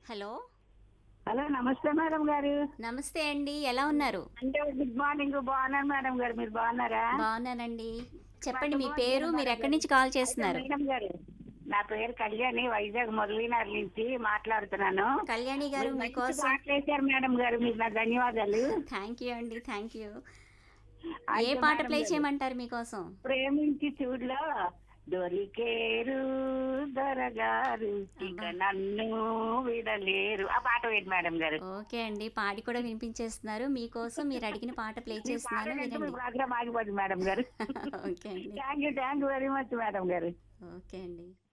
hello hello నమస్తే madam గారు నమస్తే అండి ఎలా ఉన్నారు అంటే గుడ్ మార్నింగ్ బాగున్నాను మేడం గారు మీరు బాగున్నారా బాగున్నానండి చెప్పండి మీ పేరు మీరు ఎక్కడి నుంచి కాల్ చేస్తున్నారు మేడం గారు నా పేరు కళ్యాణి వైజాగ్ మురళీనగర్ నుంచి మాట్లాడుతున్నాను కళ్యాణి గారు మీకోసం మాట్లాడారు మేడం గారు మీకు నా ధన్యవాదాలు థ్యాంక్ యూ అండి థ్యాంక్ యూ ఏ అయితే పాట మేడం ప్లే గారు, చేయమంటారు మీకోసం ప్రేమించి చూడలో దొరికేరు దొరగారు ఇక నన్ను విడలేరు ఆ పాట వేయండి మేడం గారు ఓకే అండి పాడి కూడా వినిపించేస్తున్నారు మీకోసం మీరు అడిగిన పాట ప్లే మీ చేస్తున్నాను పాట వింటే మీ వినండి ప్రోగ్రామ్ ఆగిపోద్ది మేడం గారు ఓకే అండి thank you thank you very much madam గారు ఓకే అండి